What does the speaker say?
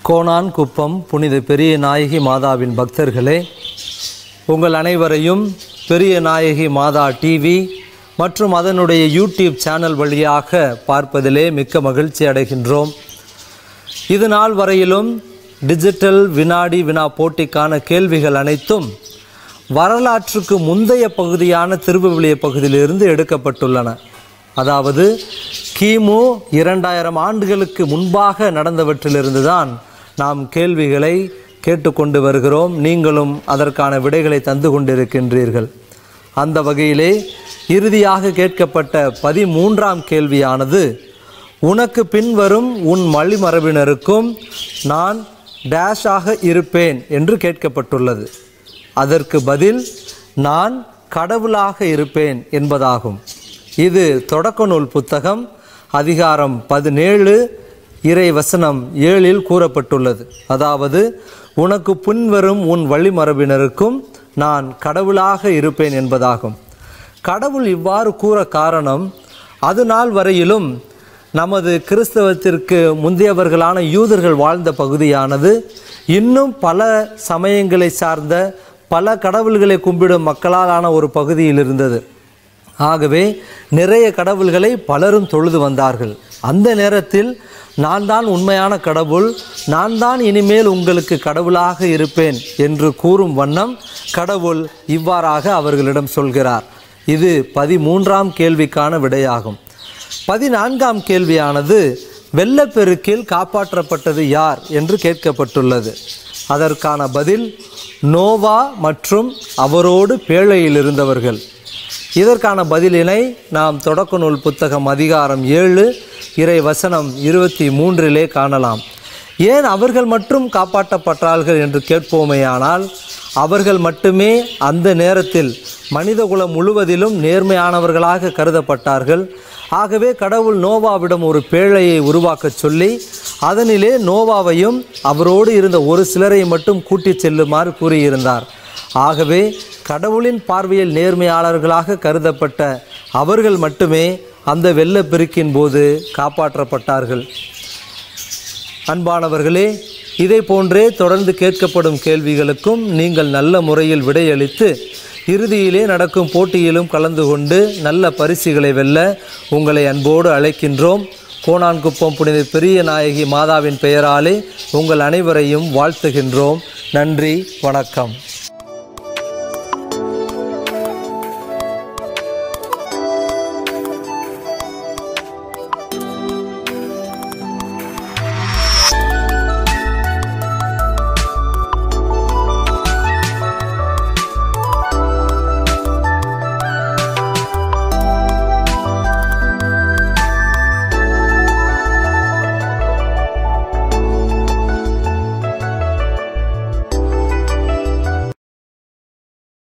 கோணான் குப்பம் புனித பெரிய நாயகி மாதாவின் பக்தர்களே உங்கள் அனைவரையும் பெரிய நாயகி மாதா டிவி மற்றும் அதனுடைய யூடியூப் சேனல் வழியாக பார்ப்பதிலே மிக்க மகிழ்ச்சி அடைகின்றோம் இது நாள் வரையிலும் டிஜிட்டல் வினாடி வினா போட்டிக்கான கேள்விகள் அனைத்தும் வரலாற்றுக்கு முந்தைய பகுதியான திருவிவிலிய பகுதியிலிருந்து எடுக்கப்பட்டுள்ளன அதாவது கிமு இரண்டாயிரம் ஆண்டுகளுக்கு முன்பாக நடந்தவற்றிலிருந்து தான் நாம் கேள்விகளை கேட்டுக்கொண்டு வருகிறோம் நீங்களும் அதற்கான விடைகளை தந்து கொண்டிருக்கின்றீர்கள் அந்த வகையிலே இறுதியாக கேட்கப்பட்ட பதிமூன்றாம் கேள்வியானது உனக்கு பின்வரும் உன் வழிமரபினருக்கும் நான் டேஷாக இருப்பேன் என்று கேட்கப்பட்டுள்ளது அதற்கு பதில் நான் கடவுளாக இருப்பேன் என்பதாகும் இது தொடக்க நூல் புத்தகம் அதிகாரம் பதினேழு இறை வசனம் ஏழில் கூறப்பட்டுள்ளது அதாவது உனக்கு பின்வரும் உன் வழிமரபினருக்கும் நான் கடவுளாக இருப்பேன் என்பதாகும் கடவுள் இவ்வாறு கூற காரணம் அது நாள் வரையிலும் நமது கிறிஸ்தவத்திற்கு முந்தையவர்களான யூதர்கள் வாழ்ந்த பகுதியானது இன்னும் பல சமயங்களை சார்ந்த பல கடவுள்களை கும்பிடும் மக்களாலான ஒரு பகுதியில் இருந்தது ஆகவே நிறைய கடவுள்களை பலரும் தொழுது வந்தார்கள் அந்த நேரத்தில் நான் தான் உண்மையான கடவுள் நான் தான் இனிமேல் உங்களுக்கு கடவுளாக இருப்பேன் என்று கூறும் வண்ணம் கடவுள் இவ்வாறாக அவர்களிடம் சொல்கிறார் இது பதிமூன்றாம் கேள்விக்கான விடையாகும் பதினான்காம் கேள்வியானது வெள்ளப்பெருக்கில் காப்பாற்றப்பட்டது யார் என்று கேட்கப்பட்டுள்ளது அதற்கான பதில் நோவா மற்றும் அவரோடு பேழையில் இருந்தவர்கள் இதற்கான பதிலினை நாம் தொடக்க நூல் புத்தகம் அதிகாரம் ஏழு இறை வசனம் இருபத்தி மூன்றிலே காணலாம் ஏன் அவர்கள் மட்டும் காப்பாற்றப்பட்டார்கள் என்று கேட்போமேயானால் அவர்கள் மட்டுமே அந்த நேரத்தில் மனிதகுலம் முழுவதிலும் நேர்மையானவர்களாக கருதப்பட்டார்கள் ஆகவே கடவுள் நோவாவிடம் ஒரு பேழையை உருவாக்கச் சொல்லி அதனிலே நோவாவையும் அவரோடு இருந்த ஒரு சிலரை மட்டும் கூட்டிச் செல்லுமாறு கூறியிருந்தார் ஆகவே கடவுளின் பார்வையில் நேர்மையாளர்களாக கருதப்பட்ட அவர்கள் மட்டுமே அந்த வெள்ளப்பெருக்கின் போது காப்பாற்றப்பட்டார்கள் அன்பானவர்களே இதை போன்றே தொடர்ந்து கேட்கப்படும் கேள்விகளுக்கும் நீங்கள் நல்ல முறையில் விடையளித்து இறுதியிலே நடக்கும் போட்டியிலும் கலந்து கொண்டு நல்ல பரிசுகளை வெல்ல உங்களை அன்போடு அழைக்கின்றோம் கோணான்குப்பம் புனித பெரிய நாயகி மாதாவின் பெயராலே உங்கள் அனைவரையும் வாழ்த்துகின்றோம் நன்றி வணக்கம்